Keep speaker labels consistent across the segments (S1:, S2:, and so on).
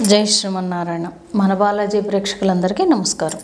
S1: జై శ్రీమన్నారాయణ మన బాలాజీ ప్రేక్షకులందరికీ నమస్కారం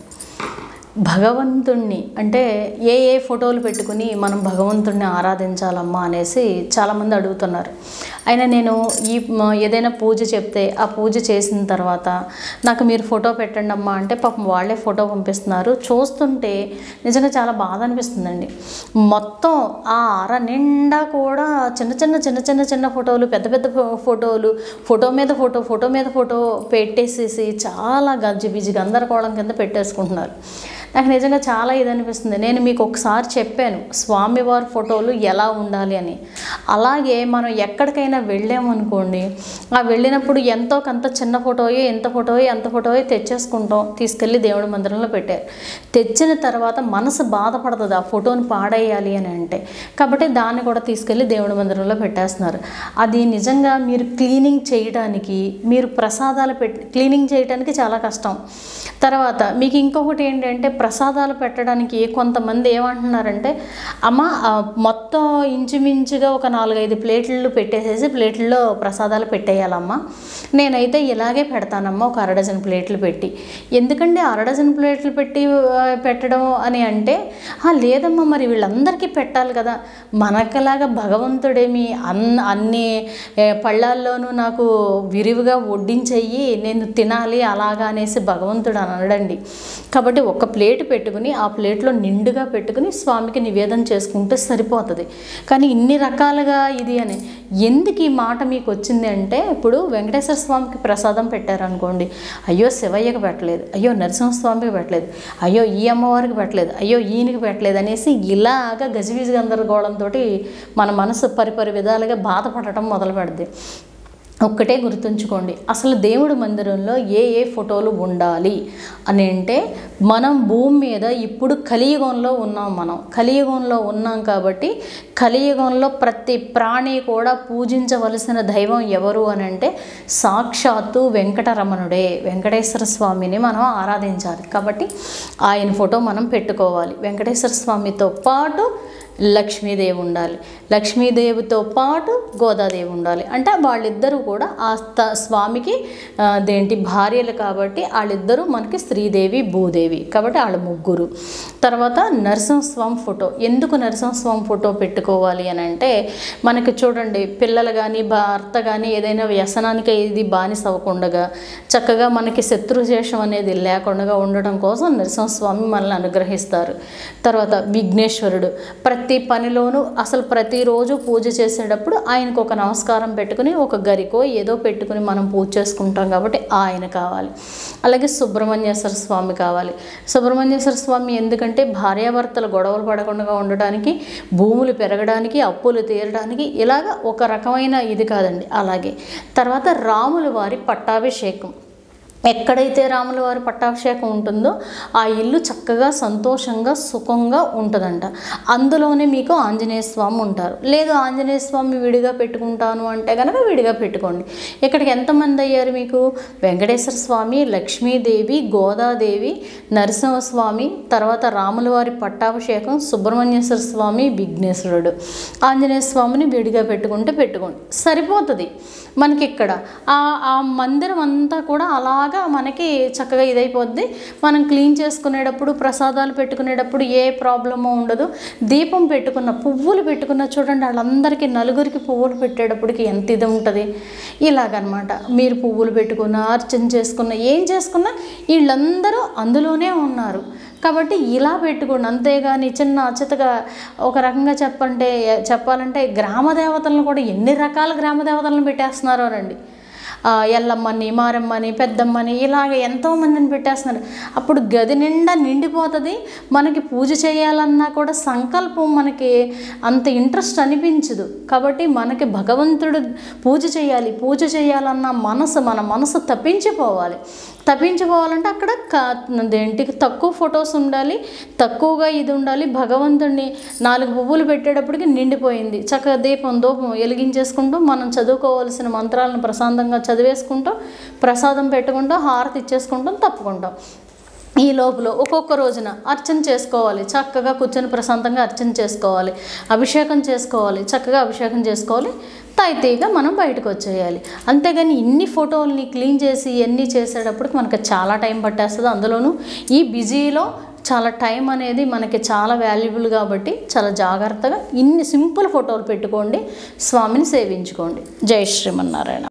S1: భగవంతుణ్ణి అంటే ఏ ఏ ఫోటోలు పెట్టుకుని మనం భగవంతుణ్ణి ఆరాధించాలమ్మా అనేసి చాలామంది అడుగుతున్నారు అయినా నేను ఈ మ- ఏదైనా పూజ చెప్తే ఆ పూజ చేసిన తర్వాత నాకు మీరు ఫోటో పెట్టండి అమ్మా అంటే పాపం వాళ్ళే ఫోటో పంపిస్తున్నారు చూస్తుంటే నిజంగా చాలా బాధ అనిపిస్తుందండి మొత్తం ఆ అర నిండా కూడా చిన్న చిన్న చిన్న చిన్న చిన్న ఫోటోలు పెద్ద పెద్ద ఫో- ఫోటోలు ఫోటో మీద ఫోటో ఫోటో మీద ఫోటో పెట్టేసేసి చాలా గజిబిజి గందరగోళం కింద పెట్టేసుకుంటున్నారు నాకు నిజంగా చాలా ఇది అనిపిస్తుంది నేను మీకు ఒకసారి చెప్పాను స్వామివారి ఫోటోలు ఎలా ఉండాలి అని అలాగే మనం ఎక్కడికైనా వెళ్ళామనుకోండి ఆ వెళ్ళినప్పుడు ఎంతో కొంత చిన్న ఫోటోయో ఎంత ఫోటోయో ఎంత ఫోటోయో తెచ్చేసుకుంటాం తీసుకెళ్ళి దేవుడి మందిరంలో పెట్టారు తెచ్చిన తర్వాత మనసు బాధపడుతుంది ఆ ఫోటోని పాడేయాలి అని అంటే కాబట్టి దాన్ని కూడా తీసుకెళ్ళి దేవుడి మందిరంలో పెట్టేస్తున్నారు అది నిజంగా మీరు క్లీనింగ్ చేయడానికి మీరు ప్రసాదాలు పెట్టి క్లీనింగ్ చేయడానికి చాలా కష్టం తర్వాత మీకు ఇంకొకటి ఏంటంటే ప్రసాదాలు పెట్టడానికి కొంతమంది ఏమంటున్నారంటే అమ్మ ఆ, మొత్తం ఇంచుమించుగా ఒక నాలుగైదు ప్లేట్లు పెట్టేసేసి ప్లేట్లలో ప్రసాదాలు పెట్టేయాలమ్మా నేనైతే ఇలాగే పెడతానమ్మా ఒక అరడజన్ ప్లేట్లు పెట్టి ఎందుకండి అరడజన్ ప్లేట్లు పెట్టి ఆ, పెట్టడం అని అంటే "ఆ, లేదమ్మా మరి వీళ్ళందరికీ పెట్టాలి కదా మనకలాగా భగవంతుడేమి అన్ అన్ని ఏ, పళ్ళాల్లోనూ నాకు విరివిగా వడ్డించెయ్యి నేను తినాలి అలాగా అనేసి భగవంతుడు అనడండి కాబట్టి ఒక ప్లేట్ పెట్టుకుని ఆ ప్లేట్లో నిండుగా పెట్టుకుని స్వామికి నివేదన చేసుకుంటే సరిపోతుంది కానీ ఇన్ని రకాలుగా ఇది అని ఎందుకు ఈ మాట మీకు వచ్చింది అంటే ఇప్పుడు వెంకటేశ్వర స్వామికి ప్రసాదం పెట్టారనుకోండి అయ్యో శివయ్యకి పెట్టలేదు అయ్యో నరసింహస్వామికి పెట్టలేదు అయ్యో ఈ అమ్మవారికి పెట్టలేదు అయ్యో ఈయనకి పెట్టలేదు అనేసి ఇలాగా గజిబిజి గందరగోళంతో మన మనసు పరిపరి విధాలుగా బాధపడటం మొదలు పెడుద్ది ఒక్కటే గుర్తుంచుకోండి అసలు దేవుడి మందిరంలో ఏ ఏ ఫోటోలు ఉండాలి అని అంటే మనం భూమి మీద ఇప్పుడు కలియుగంలో ఉన్నాం మనం కలియుగంలో ఉన్నాం కాబట్టి కలియుగంలో ప్రతి ప్రాణి కూడా పూజించవలసిన దైవం ఎవరు అని అంటే సాక్షాత్తు వెంకటరమణుడే వెంకటేశ్వర స్వామిని మనం ఆరాధించాలి కాబట్టి ఆయన ఫోటో మనం పెట్టుకోవాలి వెంకటేశ్వర స్వామితో పాటు లక్ష్మీదేవి ఉండాలి లక్ష్మీదేవితో పాటు గోదాదేవి ఉండాలి అంటే వాళ్ళిద్దరూ కూడా ఆ స్థ- స్వామికి ఆ, దేంటి భార్యలు కాబట్టి వాళ్ళిద్దరూ మనకి శ్రీదేవి భూదేవి కాబట్టి వాళ్ళ ముగ్గురు తర్వాత నరసింహస్వామి ఫోటో ఎందుకు నరసింహస్వామి ఫోటో పెట్టుకోవాలి అని అంటే మనకి చూడండి పిల్లలు కానీ భర్త కానీ ఏదైనా వ్యసనానికి ఇది బానిస అవ్వకుండా చక్కగా మనకి శత్రుశేషం అనేది లేకుండా ఉండడం కోసం నరసింహస్వామి మనల్ని అనుగ్రహిస్తారు తర్వాత విఘ్నేశ్వరుడు ప్రతి పనిలోనూ అసలు ప్రతిరోజు పూజ చేసేటప్పుడు ఆయనకు ఒక నమస్కారం పెట్టుకుని ఒక గరికో ఏదో పెట్టుకుని మనం పూజ చేసుకుంటాం కాబట్టి ఆయన కావాలి అలాగే సుబ్రహ్మణ్యేశ్వర స్వామి కావాలి సుబ్రహ్మణ్యేశ్వర స్వామి ఎందుకంటే భార్యాభర్తలు గొడవలు పడకుండా ఉండడానికి భూములు పెరగడానికి అప్పులు తీరడానికి ఇలాగ ఒక రకమైన ఇది కాదండి అలాగే తర్వాత రాముల వారి పట్టాభిషేకం ఎక్కడైతే రాముల వారి పట్టాభిషేకం ఉంటుందో ఆ ఇల్లు చక్కగా సంతోషంగా సుఖంగా ఉంటుందంట అందులోనే మీకు ఆంజనేయ స్వామి ఉంటారు లేదు ఆంజనేయ స్వామి విడిగా పెట్టుకుంటాను అంటే కనుక విడిగా పెట్టుకోండి ఇక్కడికి ఎంతమంది అయ్యారు మీకు వెంకటేశ్వర స్వామి లక్ష్మీదేవి గోదాదేవి నరసింహస్వామి తర్వాత రాముల వారి పట్టాభిషేకం సుబ్రహ్మణ్యేశ్వర స్వామి విఘ్నేశ్వరుడు ఆంజనేయ స్వామిని విడిగా పెట్టుకుంటే పెట్టుకోండి సరిపోతుంది మనకి ఇక్కడ ఆ ఆ మందిరం అంతా కూడా అలాగా మనకి చక్కగా ఇదైపోద్ది మనం క్లీన్ చేసుకునేటప్పుడు ప్రసాదాలు పెట్టుకునేటప్పుడు ఏ ప్రాబ్లము ఉండదు దీపం పెట్టుకున్న పువ్వులు పెట్టుకున్న చూడండి వాళ్ళందరికీ నలుగురికి పువ్వులు పెట్టేటప్పటికి ఎంత ఇది ఉంటుంది ఇలాగనమాట మీరు పువ్వులు పెట్టుకున్న అర్చన చేసుకున్న ఏం చేసుకున్నా వీళ్ళందరూ అందులోనే ఉన్నారు కాబట్టి ఇలా పెట్టుకోండి అంతేగాని చిన్న చితగా ఒక రకంగా చెప్పంటే చెప్పాలంటే గ్రామ దేవతలను కూడా ఎన్ని రకాల గ్రామ దేవతలను పెట్టేస్తున్నారో రండి ఆ, ఎల్లమ్మని మారమ్మని పెద్దమ్మని ఇలాగ ఎంతోమందిని పెట్టేస్తున్నారు అప్పుడు గది నిండా నిండిపోతుంది మనకి పూజ చేయాలన్నా కూడా సంకల్పం మనకి అంత ఇంట్రెస్ట్ అనిపించదు కాబట్టి మనకి భగవంతుడు పూజ చేయాలి పూజ చేయాలన్న మనసు మన మనసు తప్పించిపోవాలి తప్పించిపోవాలంటే అక్కడ క- దేంటికి తక్కువ ఫొటోస్ ఉండాలి తక్కువగా ఇది ఉండాలి భగవంతుడిని నాలుగు పువ్వులు పెట్టేటప్పటికి నిండిపోయింది చక్కగా దీపం దూపం వెలిగించేసుకుంటూ మనం చదువుకోవాల్సిన మంత్రాలను ప్రశాంతంగా చదివేసుకుంటూ ప్రసాదం పెట్టుకుంటూ హారతి ఇచ్చేసుకుంటాం తప్పుకుంటాం ఈ లోపల ఒక్కొక్క రోజున అర్చన చేసుకోవాలి చక్కగా కూర్చొని ప్రశాంతంగా అర్చన చేసుకోవాలి అభిషేకం చేసుకోవాలి చక్కగా అభిషేకం చేసుకోవాలి తాయితీగా మనం బయటకు వచ్చేయాలి అంతేగాని ఇన్ని ఫోటోల్ని క్లీన్ చేసి ఇవన్నీ చేసేటప్పటికి మనకి చాలా టైం పట్టేస్తుంది అందులోనూ ఈ బిజీలో చాలా టైం అనేది మనకి చాలా వాల్యుబుల్ కాబట్టి చాలా జాగ్రత్తగా ఇన్ని సింపుల్ ఫోటోలు పెట్టుకోండి స్వామిని సేవించుకోండి జై శ్రీమన్నారాయణ